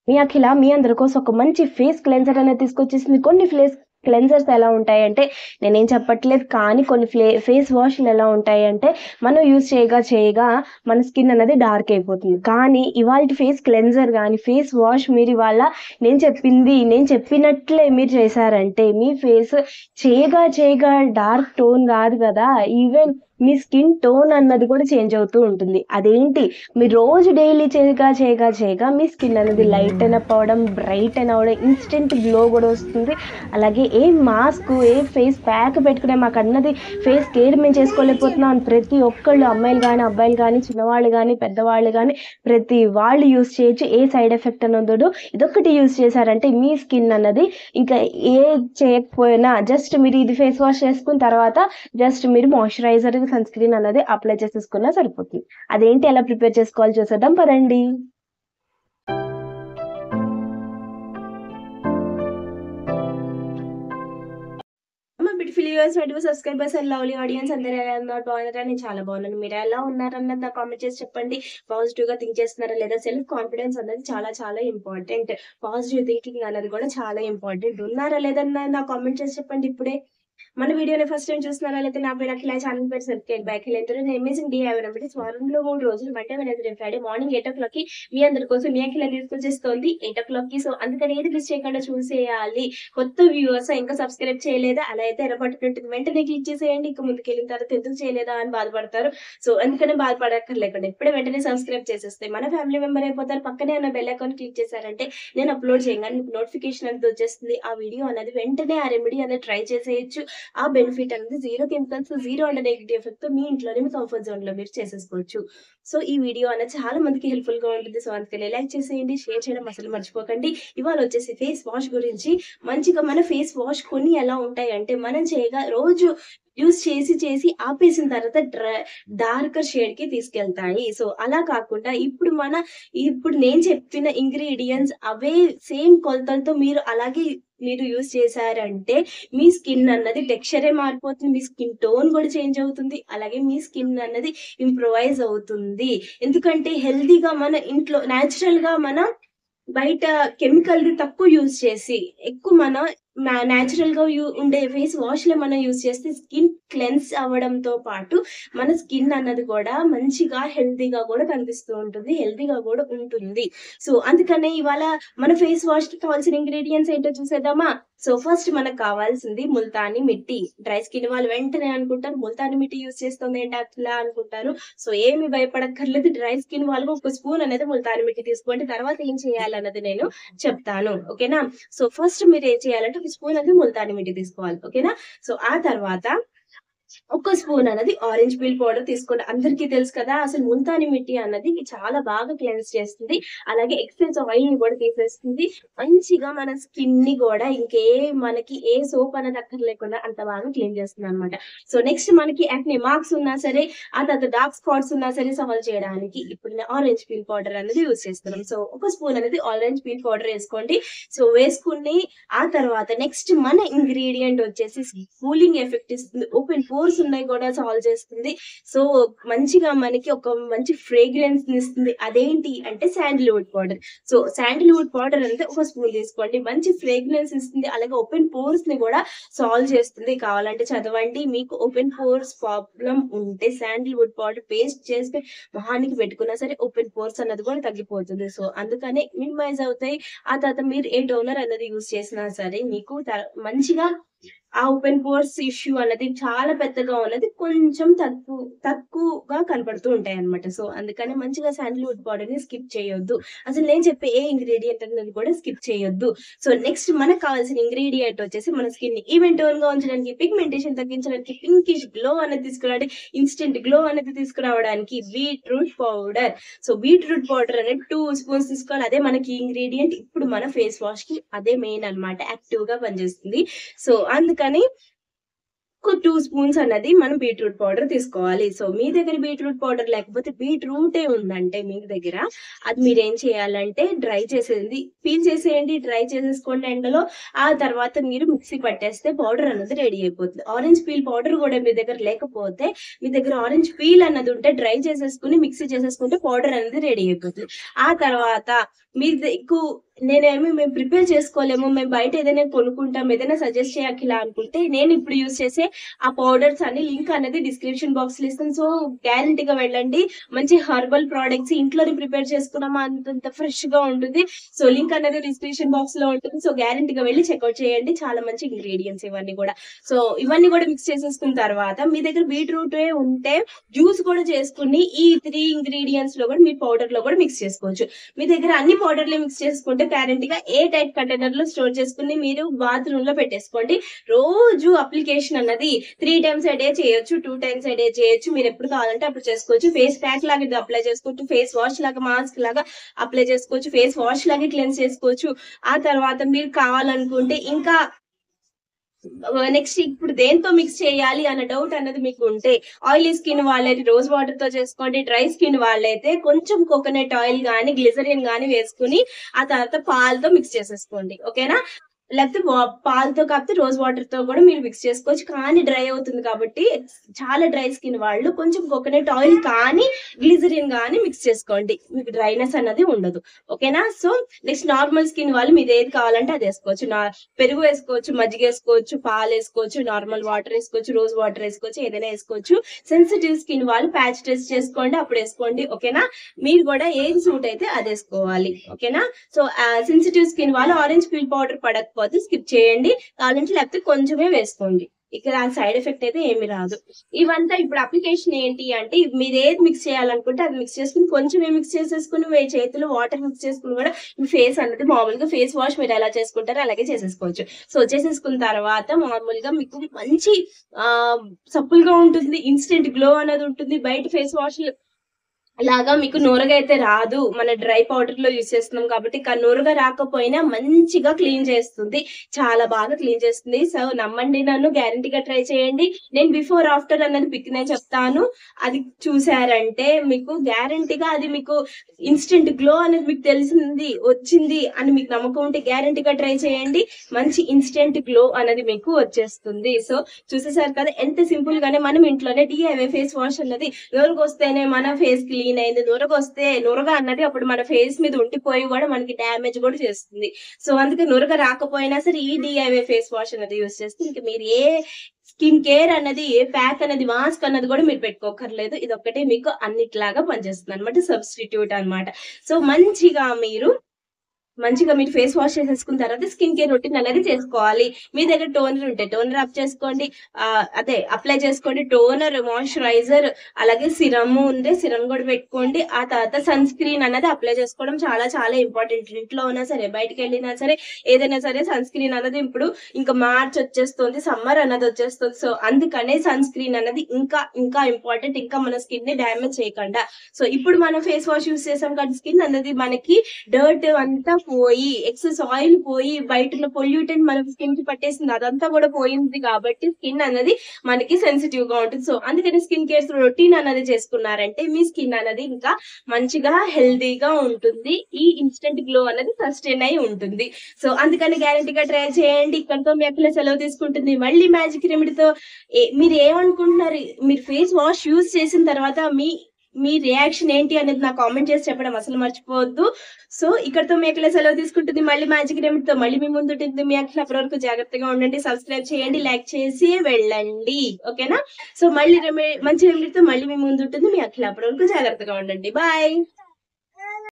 మీ అఖిల మీ అందరి కోసం ఒక మంచి ఫేస్ క్లెన్సర్ అనేది తీసుకొచ్చేసింది కొన్ని ఫేస్ క్లెన్సర్స్ ఎలా ఉంటాయంటే నేనేం చెప్పట్లేదు కానీ కొన్ని ఫ్లే ఫేస్ వాష్లు ఎలా ఉంటాయంటే మనం యూజ్ చేయగా చేయగా మన స్కిన్ అనేది డార్క్ అయిపోతుంది కానీ ఇవాళ ఫేస్ క్లెన్సర్ కానీ ఫేస్ వాష్ మీరు ఇవాళ నేను చెప్పింది నేను చెప్పినట్లే మీరు చేశారంటే మీ ఫేస్ చేయగా చేయగా డార్క్ టోన్ కాదు కదా ఈవెన్ మీ స్కిన్ టోన్ అన్నది కూడా చేంజ్ అవుతూ ఉంటుంది అదేంటి మీరు రోజు డైలీ చేయగా చేయగా చేయగా మీ స్కిన్ అనేది లైట్ అయిన అవ్వడం బ్రైట్ అయిన అవ్వడం ఇన్స్టెంట్ గ్లో కూడా వస్తుంది అలాగే ఏ మాస్క్ ఏ ఫేస్ ప్యాక్ పెట్టుకునే మాకు అన్నది ఫేస్ కేర్ మేము చేసుకోలేకపోతున్నాం అని ప్రతి ఒక్కళ్ళు అమ్మాయిలు కానీ అబ్బాయిలు కానీ చిన్నవాళ్ళు కానీ పెద్దవాళ్ళు కానీ ప్రతి వాళ్ళు యూస్ చేయొచ్చు ఏ సైడ్ ఎఫెక్ట్ అన్నదో ఇదొక్కటి యూస్ చేశారంటే మీ స్కిన్ అన్నది ఇంకా ఏ చేయకపోయినా జస్ట్ మీరు ఇది ఫేస్ వాష్ చేసుకున్న తర్వాత జస్ట్ మీరు మాయిశ్చరైజర్ సన్ స్క్రీన్ అన్నది అప్లై చేసేసుకున్నా సరిపోతుంది అదేంటి ఎలా ప్రిపేర్ చేసుకోవాలి చూసేద్దాం పదండి మా beautiful US medieval subscribers and lovely audience అందరూ ఎలా ఉన్నారు బాగున్నారా నేను చాలా బాగున్నాను మీరు ఎలా ఉన్నారన్నది నాకు కామెంట్ చేసి చెప్పండి పాజిటివ్ గా థింక్ చేస్తున్నారా లేదా సెల్ఫ్ కాన్ఫిడెన్స్ అన్నది చాలా చాలా ఇంపార్టెంట్ పాజిటివ్ థింకింగ్ అన్నది కూడా చాలా ఇంపార్టెంట్ ఉన్నారా లేదన్నది నాకు కామెంట్ చేసి చెప్పండి ఇప్పుడే మన వీడియోని ఫస్ట్ టైం చూస్తున్నారా లేకపోతే నా పేరు అఖిల ఛానల్ పేరు సర్కేట్ బ్యాక్ ఎంతో అమేజింగ్ డే అవైలబిలిటీ వారంలో మూడు రోజులు Monday Wednesday Friday morning eight o'clock కి మీ అందరి కోసం మీ అఖిల తీసుకొచ్చేస్తోంది ఎయిట్ ఓ క్లాక్ కి సో అందుకని ఏది మిస్ చేయకుండా చూసేయాలి కొత్త వ్యూవర్స్ ఇంకా సబ్స్క్రైబ్ చేయలేదా అలా అయితే ఎరపట్టుకుంటుంది వెంటనే క్లిక్ చేసేయండి ఇంకా ముందుకు వెళ్ళిన తర్వాత ఎందుకు చేయలేదా అని బాధపడతారు సో అందుకనే బాధపడక్కర్లేకుండా ఇప్పుడే వెంటనే సబ్స్క్రైబ్ చేసేస్తే మన ఫ్యామిలీ మెంబర్ అయిపోతారు పక్కనే ఉన్న బెల్ అకౌంట్ క్లిక్ చేశారంటే నేను అప్లోడ్ చేయగానే మీకు నోటిఫికేషన్ అనేది వచ్చేస్తుంది ఆ వీడియో అనేది వెంటనే ఆ రెమెడీ అనేది ట్రై చేసేయచ్చు ఆ బెనిఫిట్ అనేది zero chemicals zero and negative effect తో మీ ఇంట్లోనే మీ కంఫర్ట్ జోన్ లో మీరు చేసేసుకోవచ్చు సో ఈ వీడియో అనేది చాలా మందికి హెల్ప్ఫుల్ గా ఉంటుంది సో అందుకని లైక్ చేసేయండి షేర్ చేయడం అసలు మర్చిపోకండి ఇవాళ వచ్చేసి ఫేస్ వాష్ గురించి మంచిగా మన ఫేస్ వాష్ కొన్ని ఎలా ఉంటాయి అంటే మనం చేయగా రోజు యూస్ చేసి చేసి ఆపేసిన తర్వాత డ్రై డార్కర్ షేడ్ కి తీసుకెళ్తాయి సో అలా కాకుండా ఇప్పుడు మన ఇప్పుడు నేను చెప్పిన ఇంగ్రీడియంట్స్ అవే సేమ్ కొలతలతో మీరు అలాగే మీరు యూస్ చేశారంటే మీ స్కిన్ అన్నది టెక్స్చరే మారిపోతుంది మీ స్కిన్ టోన్ కూడా చేంజ్ అవుతుంది అలాగే మీ స్కిన్ అన్నది ఇంప్రొవైజ్ అవుతుంది ఎందుకంటే హెల్దీగా మన ఇంట్లో న్యాచురల్ గా మన బయట కెమికల్ ది తక్కువ యూజ్ చేసి ఎక్కువ మన న్యాచురల్ గా యూ ఉండే ఫేస్ వాష్ లో మనం యూజ్ చేస్తే స్కిన్ క్లెన్స్ అవ్వడంతో పాటు మన స్కిన్ అన్నది కూడా మంచిగా హెల్తీగా కూడా కనిపిస్తూ ఉంటుంది హెల్తీగా కూడా ఉంటుంది సో అందుకనే ఇవాళ మన ఫేస్ వాష్ కి కావాల్సిన ఇంగ్రీడియంట్స్ ఏంటో చూసేద్దామా సో ఫస్ట్ మనకు కావాల్సింది ముల్తాని మిట్టి డ్రై స్కిన్ వాళ్ళు వెంటనే అనుకుంటారు ముల్తాని మిట్టి యూజ్ చేస్తుంది ఏంటి అట్లా అనుకుంటారు సో ఏమి భయపడక్కర్లేదు డ్రై స్కిన్ వాళ్ళకు ఒక స్పూన్ అనేది ముల్తాని మిట్టి తీసుకోండి తర్వాత ఏం చేయాలన్నది నేను చెప్తాను ఓకేనా సో ఫస్ట్ మీరు ఏం చేయాలంటే ఒక స్పూన్ అనేది ముల్తాని మిట్టి తీసుకోవాలి ఓకేనా సో ఆ తర్వాత ఒక స్పూన్ అనేది ఆరెంజ్ పీల్ పౌడర్ తీసుకోండి అందరికీ తెలుసు కదా అసలు ముల్తాని మిట్టి అన్నది చాలా బాగా క్లెన్స్ చేస్తుంది అలాగే ఎక్సెస్ ఆయిల్ ని కూడా తీసేస్తుంది మంచిగా మన స్కిన్ ని కూడా ఇంకే మనకి ఏ సోప్ అనేది అక్కర్లేకుండా అంత బాగా క్లీన్ చేస్తుంది అనమాట సో నెక్స్ట్ మనకి యాక్నే మార్క్స్ ఉన్నా సరే ఆ తర్వాత డార్క్ స్పాట్స్ ఉన్నా సరే సాల్వ్ చేయడానికి ఇప్పుడు నేను ఆరెంజ్ పీల్ పౌడర్ అనేది యూస్ చేస్తున్నాం సో ఒక స్పూన్ అనేది ఆరెంజ్ పీల్ పౌడర్ వేసుకోండి సో వేసుకుని ఆ తర్వాత నెక్స్ట్ మన ఇంగ్రీడియంట్ వచ్చేసి కూలింగ్ ఎఫెక్ట్ ఇస్తుంది ఓపెన్ పోర్స్ ఉన్నాయి కూడా సాల్వ్ చేస్తుంది సో మంచిగా మనకి ఒక మంచి ఫ్రేగ్రెన్స్ ఇస్తుంది అదేంటి అంటే sandalwood powder so sandalwood powder అనేది ఒక స్పూన్ తీసుకోండి మంచి ఫ్రేగ్రెన్స్ ఇస్తుంది అలాగే ఓపెన్ పోర్స్ ని కూడా సాల్వ్ చేస్తుంది కావాలంటే చదవండి మీకు ఓపెన్ పోర్స్ ప్రాబ్లం ఉంటే శాండిల్వుడ్ పౌడర్ పేస్ట్ చేసి మొహానికి పెట్టుకున్నా సరే ఓపెన్ పోర్స్ అన్నది కూడా తగ్గిపోతుంది సో అందుకనే మినిమైజ్ అవుతాయి ఆ తర్వాత మీరు ఏ డోనర్ అన్నది యూజ్ చేసినా సరే మీకు త- మంచిగా ఆ ఓపెన్ పోర్స్ ఇష్యూ అనేది చాలా పెద్దగా ఉన్నది కొంచెం తక్కువ తక్కువగా కనపడుతూ ఉంటాయి అనమాట సో అందుకని మంచిగా శాండిల్వుడ్ పౌడర్ ని స్కిప్ చేయొద్దు అసలు నేను చెప్పే ఏ ఇంగ్రీడియంట్ అనేది కూడా స్కిప్ చేయొద్దు సో నెక్స్ట్ మనకు కావాల్సిన ఇంగ్రీడియంట్ వచ్చేసి మన స్కిన్ ని ఈవెన్ టోన్ గా ఉంచడానికి పిగ్మెంటేషన్ తగ్గించడానికి పింకిష్ గ్లో అనేది తీసుకురావడానికి ఇన్స్టెంట్ గ్లో అనేది తీసుకురావడానికి beetroot powder so beetroot powder అనేది టూ స్పూన్స్ తీసుకోవాలి అదే మనకి ఇంగ్రీడియంట్ ఇప్పుడు మన ఫేస్ వాష్ కి అదే మెయిన్ అన్నమాట యాక్టివ్ గా పనిచేస్తుంది సో అందుకని ఒక టూ స్పూన్స్ అన్నది మనం బీట్రూట్ పౌడర్ తీసుకోవాలి సో మీ దగ్గర బీట్రూట్ పౌడర్ లేకపోతే బీట్రూటే ఉందంటే మీ దగ్గర అది మీరు ఏం చేయాలంటే డ్రై చేసేది పీల్ చేసేయండి డ్రై చేసేసుకోండి ఎండలో ఆ తర్వాత మీరు మిక్సీ పట్టేస్తే పౌడర్ అన్నది రెడీ అయిపోతుంది ఆరెంజ్ పీల్ పౌడర్ కూడా మీ దగ్గర లేకపోతే మీ దగ్గర ఆరెంజ్ పీల్ అన్నది ఉంటే డ్రై చేసేసుకుని మిక్సీ చేసేసుకుంటే పౌడర్ అనేది రెడీ అయిపోతుంది ఆ తర్వాత మీకు నేనేమి మేము ప్రిపేర్ చేసుకోలేము మేము బయట ఏదైనా కొనుక్కుంటాం ఏదైనా సజెస్ట్ చేయకిలా అనుకుంటే నేను ఇప్పుడు యూస్ చేసే ఆ పౌడర్స్ అని లింక్ అనేది డిస్క్రిప్షన్ బాక్స్ లో ఇస్తాను సో గ్యారంటీగా వెళ్ళండి మంచి హర్బల్ ప్రోడక్ట్స్ ఇంట్లోనే ప్రిపేర్ చేసుకున్నామా అంతంత ఫ్రెష్ గా ఉంటుంది సో లింక్ అనేది డిస్క్రిప్షన్ బాక్స్ లో ఉంటుంది సో గ్యారంటీగా వెళ్ళి చెక్అౌట్ చేయండి చాలా మంచి ఇంగ్రీడియంట్స్ ఇవన్నీ కూడా సో ఇవన్నీ కూడా మిక్స్ చేసేసుకున్న తర్వాత మీ దగ్గర బీట్రూట్ ఉంటే జ్యూస్ కూడా చేసుకుని ఈ త్రీ ఇంగ్రీడియంట్స్ లో కూడా మీ పౌడర్ లో కూడా మిక్స్ చేసుకోవచ్చు మీ దగ్గర అన్ని పౌడర్లు మిక్స్ చేసుకుంటే గ్యారెంటీ గా ఏ టైప్ కంటైనర్ లో స్టోర్ చేసుకుని మీరు బాత్రూమ్ లో పెట్టేసుకోండి రోజు అప్లికేషన్ అన్నది త్రీ టైమ్స్ a డే చేయొచ్చు టూ టైమ్స్ a డే చేయొచ్చు మీరు ఎప్పుడు కావాలంటే అప్పుడు చేసుకోవచ్చు ఫేస్ ప్యాక్ లాగా ఇది అప్లై చేసుకోవచ్చు ఫేస్ వాష్ లాగా మాస్క్ లాగా అప్లై చేసుకోవచ్చు ఫేస్ వాష్ లాగా క్లెన్స్ చేసుకోవచ్చు ఆ తర్వాత మీరు కావాలనుకుంటే ఇంకా నెక్స్ట్ ఇప్పుడు దేంతో మిక్స్ చేయాలి అన్న డౌట్ అన్నది మీకు ఉంటే ఆయిలీ స్కిన్ వాళ్ళైతే రోజ్ వాటర్ తో చేసుకోండి డ్రై స్కిన్ వాళ్ళైతే కొంచెం కోకోనట్ ఆయిల్ గానీ గ్లిజరిన్ గానీ వేసుకుని ఆ తర్వాత పాలతో మిక్స్ చేసేసుకోండి ఓకేనా లేకపోతే వా- పాలతో కాకపోతే రోజ్ వాటర్ తో కూడా మీరు మిక్స్ చేసుకోవచ్చు కానీ డ్రై అవుతుంది కాబట్టి చాలా డ్రై స్కిన్ వాళ్ళు కొంచెం కోకోనట్ ఆయిల్ కానీ గ్లిజరిన్ కానీ మిక్స్ చేసుకోండి మీకు డ్రైనెస్ అన్నది ఉండదు ఓకేనా సో నెక్స్ట్ నార్మల్ స్కిన్ వాళ్ళు మీరు ఏది కావాలంటే అది వేసుకోవచ్చు నా పెరుగు వేసుకోవచ్చు మజ్జిగ వేసుకోవచ్చు పాలు వేసుకోవచ్చు నార్మల్ వాటర్ వేసుకోవచ్చు రోజ్ వాటర్ వేసుకోవచ్చు ఏదైనా వేసుకోవచ్చు సెన్సిటివ్ స్కిన్ వాళ్ళు ప్యాచ్ టెస్ట్ చేసుకోండి అప్పుడు వేసుకోండి ఓకేనా మీరు కూడా ఏది సూట్ అయితే అది వేసుకోవాలి ఓకేనా సో సెన్సిటివ్ స్కిన్ వాళ్ళు ఆరెంజ్ పీల్ పౌడర్ పడకపోతే స్కిప్ చేయండి కావాలంటే లేకపోతే కొంచెమే వేసుకోండి ఇక్కడ ఆ సైడ్ ఎఫెక్ట్ అయితే ఏమి రాదు ఇవంతా ఇప్పుడు అప్లికేషన్ ఏంటి అంటే మీరు ఏది మిక్స్ చేయాలనుకుంటే అది మిక్స్ చేసుకుని కొంచెం మిక్స్ చేసేసుకుని మీ చేతిలో వాటర్ మిక్స్ చేసుకుని కూడా మీ ఫేస్ అనేది మామూలుగా ఫేస్ వాష్ మీరు ఎలా చేసుకుంటారో అలాగే చేసేసుకోవచ్చు సో చేసేసుకున్న తర్వాత మామూలుగా మీకు మంచి ఆ సప్పులుగా ఉంటుంది ఇన్స్టెంట్ గ్లో అనేది ఉంటుంది బయట ఫేస్ వాష్ లాగా మీకు నూరగా అయితే రాదు మన డ్రై పౌడర్ లో యూస్ చేస్తున్నాం కాబట్టి ఇక నూరగా రాకపోయినా మంచిగా క్లీన్ చేస్తుంది చాలా బాగా క్లీన్ చేస్తుంది సో నమ్మండి నన్ను గ్యారంటీగా ట్రై చేయండి నేను బిఫోర్ ఆఫ్టర్ అన్నది పిక్ నేను చెప్తాను అది చూసారంటే మీకు గ్యారంటీగా అది మీకు ఇన్స్టెంట్ గ్లో అనేది మీకు తెలిసింది వచ్చింది అని మీకు నమ్మకం ఉంటే గ్యారంటీగా ట్రై చేయండి మంచి ఇన్స్టెంట్ గ్లో అనేది మీకు వచ్చేస్తుంది సో చూసేసారు కదా ఎంత సింపుల్ గానే మనం ఇంట్లోనే డిఐవై ఫేస్ వాష్ అన్నది నూరుకు వస్తేనే మన ఫేస్ క్లీన్ అయింది నూరకు వస్తే నూరగా అన్నది అప్పుడు మన ఫేస్ మీద ఉండిపోయి కూడా మనకి డ్యామేజ్ కూడా చేస్తుంది సో అందుకే నూరగా రాకపోయినా సరే ఈ డిఐవై ఫేస్ వాష్ అనేది యూస్ చేస్తే ఇంక మీరు ఏ స్కిన్ కేర్ అన్నది ఏ ప్యాక్ అనేది మాస్క్ అన్నది కూడా మీరు పెట్టుకోకర్లేదు ఇది ఒక్కటే మీకు అన్నిట్లాగా పనిచేస్తుంది అనమాట సబ్స్టిట్యూట్ అన్నమాట సో మంచిగా మీరు మంచిగా మీరు ఫేస్ వాష్ చేసేసుకున్న తర్వాత స్కిన్ కేర్ రొటీన్ అనేది చేసుకోవాలి మీ దగ్గర టోనర్ ఉంటే టోనర్ అప్ చేసుకోండి ఆ, అదే అప్లై చేసుకోండి టోనర్ మాయిశ్చరైజర్ అలాగే సిరమ్ ఉంటే సిరమ్ కూడా పెట్టుకోండి ఆ తర్వాత సన్ స్క్రీన్ అనేది అప్లై చేసుకోవడం చాలా చాలా ఇంపార్టెంట్ ఇంట్లో ఉన్నా సరే బయటకు వెళ్ళినా సరే ఏదైనా సరే సన్ స్క్రీన్ అనేది ఇప్పుడు ఇంకా మార్చ్ వచ్చేస్తుంది సమ్మర్ అన్నది వచ్చేస్తుంది సో అందుకనే సన్ స్క్రీన్ అనేది ఇంకా ఇంకా ఇంపార్టెంట్ ఇంకా మన స్కిన్ ని డ్యామేజ్ చేయకుండా సో ఇప్పుడు మనం ఫేస్ వాష్ యూస్ చేసాం కాబట్టి స్కిన్ అనేది మనకి డర్ట్ అంతా పోయి ఎక్సెస్ ఆయిల్ పోయి బయట ఉన్న పొల్యూటెంట్ మన స్కిన్ కి పట్టేసింది అదంతా కూడా పోయింది కాబట్టి స్కిన్ అనేది మనకి సెన్సిటివ్ గా ఉంటుంది సో అందుకని స్కిన్ కేర్ రొటీన్ అనేది చేసుకున్నారంటే మీ స్కిన్ అనేది ఇంకా మంచిగా హెల్దీగా ఉంటుంది ఈ ఇన్స్టెంట్ గ్లో అనేది సస్టైన్ అయి ఉంటుంది సో అందుకని గ్యారంటీగా ట్రై చేయండి ఇక్కడతో మీ అక్కల సెలవు తీసుకుంటుంది మళ్ళీ మ్యాజిక్ రెమెడీతో ఏ- మీరు ఏమనుకుంటున్నారు మీరు ఫేస్ వాష్ యూజ్ చేసిన తర్వాత మీ మీ రియాక్షన్ ఏంటి అనేది నాకు కామెంట్ చేసి చెప్పడం అసలు మర్చిపోవద్దు సో ఇక్కడతో మీ అక్కల సెలవు తీసుకుంటుంది మళ్ళీ మ్యాజిక్ రెమెడీతో మళ్ళీ మీ ముందు ఉంటుంది మీ అక్కల అప్పటి వరకు జాగ్రత్తగా ఉండండి సబ్స్క్రైబ్ చేయండి లైక్ చేసి వెళ్ళండి ఓకేనా సో మళ్ళీ రెమె మంచి రెమెడీతో మళ్ళీ మీ ముందు ఉంటుంది మీ అక్కల అప్పటి వరకు జాగ్రత్తగా ఉండండి బాయ్